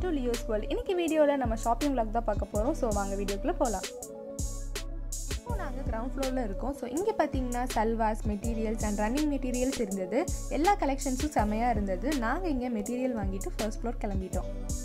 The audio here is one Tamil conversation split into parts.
டு லியோஸ் வேர்ல்ட் இன்னைக்கு வீடியோவில் நம்ம ஷாப்பிங் vlog தான் பார்க்க போகிறோம் ஸோ வாங்க வீடியோக்குள்ளே போகலாம் இப்போ நாங்கள் கிரவுண்ட் ஃப்ளோரில் இருக்கோம் ஸோ இங்கே பார்த்தீங்கன்னா salwars materials and running materials இருந்தது எல்லா கலெக்ஷன்ஸும் செமையாக இருந்தது நாங்கள் இங்கே மெட்டீரியல் வாங்கிட்டு ஃபர்ஸ்ட் ஃப்ளோர் கிளம்பிட்டோம்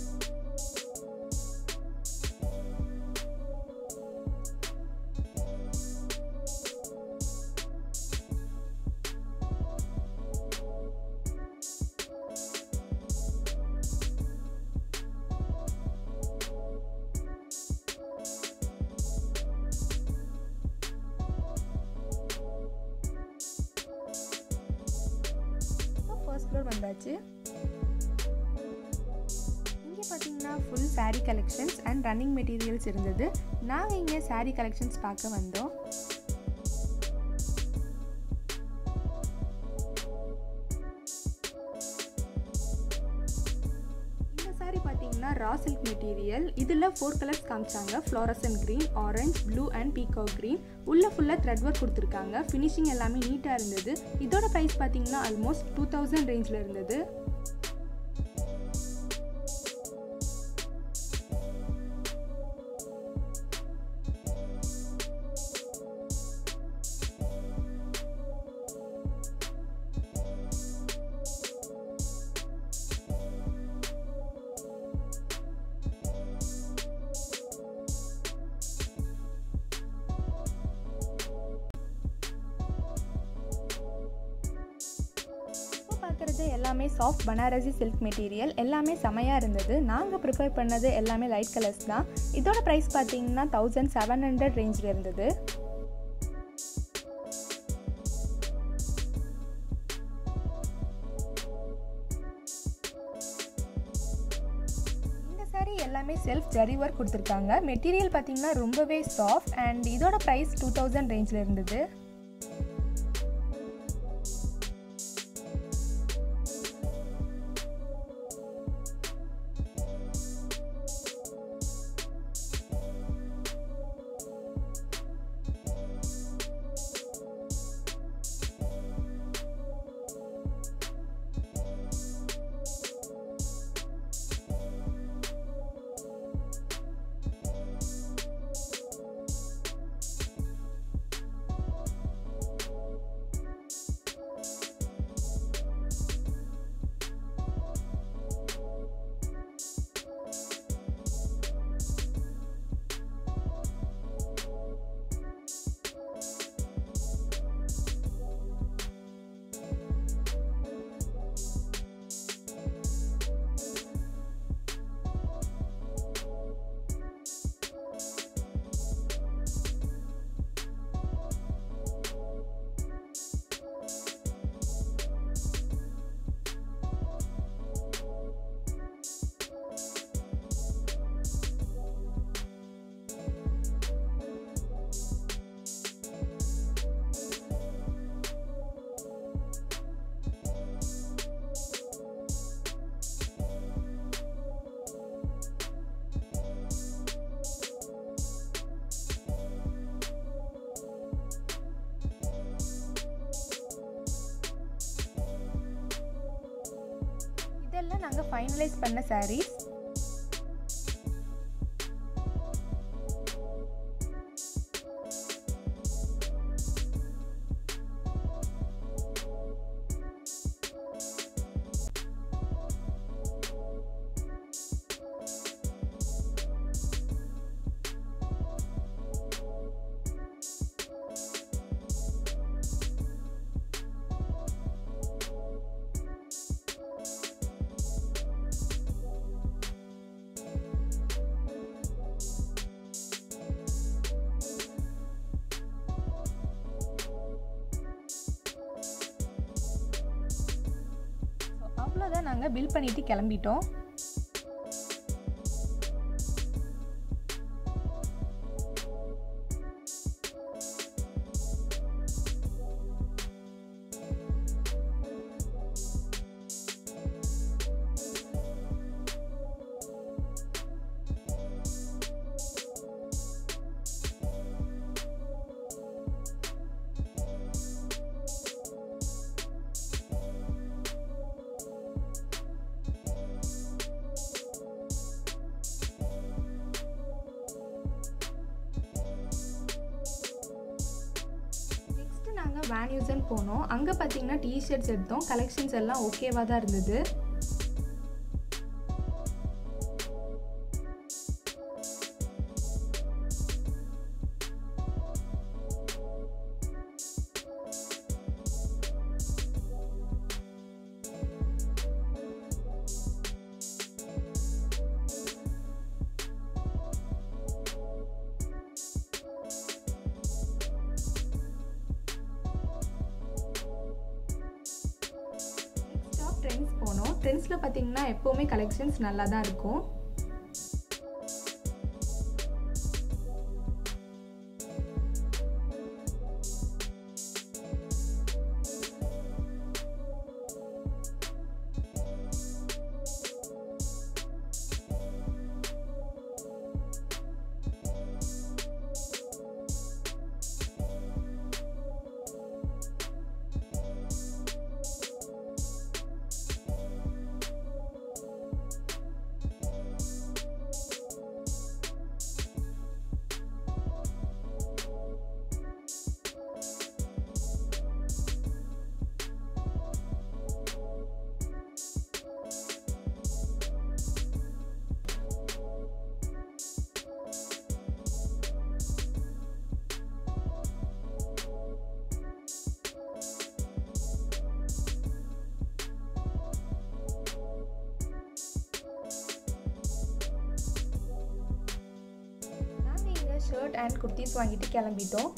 இப்போ ஃபர்ஸ்ட் ஃப்ளோர் வந்தாச்சு இங்கே பார்த்தீங்கன்னா full saree collections and running materials இருந்தது நாங்கள் இங்கே saree கலெக்ஷன்ஸ் பார்க்க வந்தோம் இந்த saree பார்த்தீங்கன்னா ரா சில்க் மெட்டீரியல் இதில் ஃபோர் கலர்ஸ் காமிச்சாங்க fluorescent green orange blue and peacock green உள்ள ஃபுல்லாக த்ரெட் ஒர்க் கொடுத்துருக்காங்க ஃபினிஷிங் எல்லாமே நீட்டாக இருந்தது இதோட ப்ரைஸ் பார்த்தீங்கன்னா ஆல்மோஸ்ட் டூ தௌசண்ட் ரேஞ்சில் இருந்தது இப்போ பார்க்குறது எல்லாமே சாஃப்ட் பனாரசி சில்க் மெட்டீரியல் எல்லாமே செமையாக இருந்தது நாங்கள் ப்ரிப்பேர் பண்ணது எல்லாமே லைட் கலர்ஸ் தான் இதோட ப்ரைஸ் பார்த்தீங்கன்னா தௌசண்ட் செவன் ஹண்ட்ரட் ரேஞ்சில் இருந்தது இந்த saree எல்லாமே செல்ஃப் ஜரி ஒர்க் கொடுத்துருக்காங்க மெட்டீரியல் பார்த்தீங்கன்னா ரொம்பவே சாஃப்ட் அண்ட் இதோட ப்ரைஸ் டூ தௌசண்ட் ரேஞ்சில் இருந்தது இதெல்லாம் நாங்கள் ஃபைனலைஸ் பண்ண sarees ஸோ அவ்வளோதான் நாங்கள் பில் பண்ணிட்டு கிளம்பிட்டோம் வேன் யூசன் போனோம் அங்கே பார்த்தீங்கன்னா டிஷர்ட்ஸ் எடுத்தோம் கலெக்ஷன்ஸ் எல்லாம் ஓகேவாக தான் இருந்தது ஸ்டாப் ட்ரெண்ட்ஸ் போனோம் ட்ரெண்ட்ஸில் பார்த்தீங்கன்னா எப்போவுமே கலெக்ஷன்ஸ் நல்லா தான் இருக்கும் நாங்கள் இங்கே ஷர்ட் அண்ட் குர்த்திஸ் வாங்கிட்டு கிளம்பிட்டோம்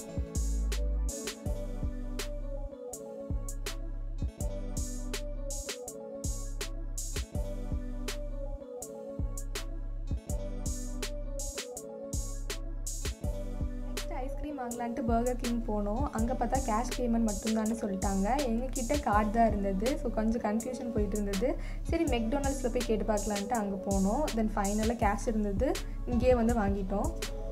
நெக்ஸ்ட் ஐஸ்கிரீம் வாங்கலான்ட்டு பர்கர் கிங் போனோம் அங்கே பார்த்தா கேஷ் பேமெண்ட் மட்டும்தான்னு சொல்லிட்டாங்க எங்ககிட்ட கார்டு தான் இருந்தது ஸோ கொஞ்சம் கன்ஃபியூஷன் போயிட்டு இருந்தது சரி மெக்டொனால்ட்ஸில் போய் கேட்டு பார்க்கலான்ட்டு அங்கே போனோம் தென் ஃபைனலாக கேஷ் இருந்தது இங்கேயே வந்து வாங்கிட்டோம்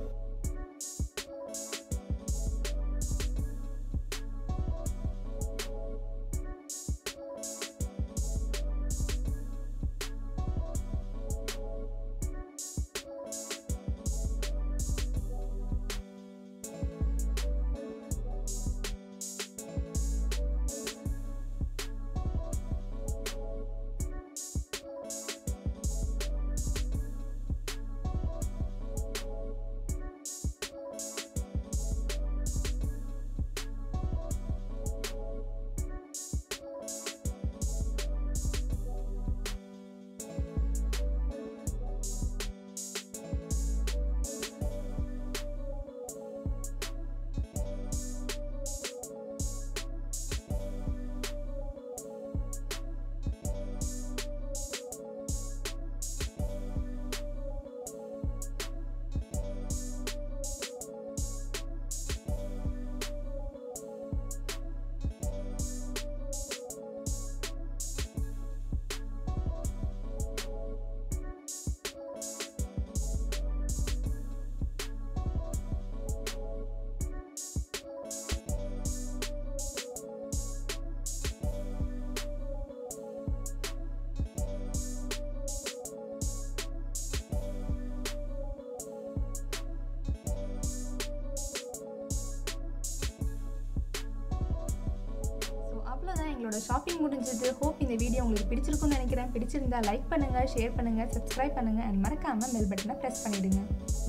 ஸோ அவ்வளோதான் எங்களோட ஷாப்பிங் முடிஞ்சது ஹோப் இந்த வீடியோ உங்களுக்கு பிடிச்சிருக்கும்னு நினைக்கிறேன் பிடிச்சிருந்தா லைக் பண்ணுங்கள் ஷேர் பண்ணுங்கள் சப்ஸ்கிரைப் பண்ணுங்கள் அண்ட் மறக்காமல் பெல் பட்டனை ப்ரெஸ் பண்ணிவிடுங்க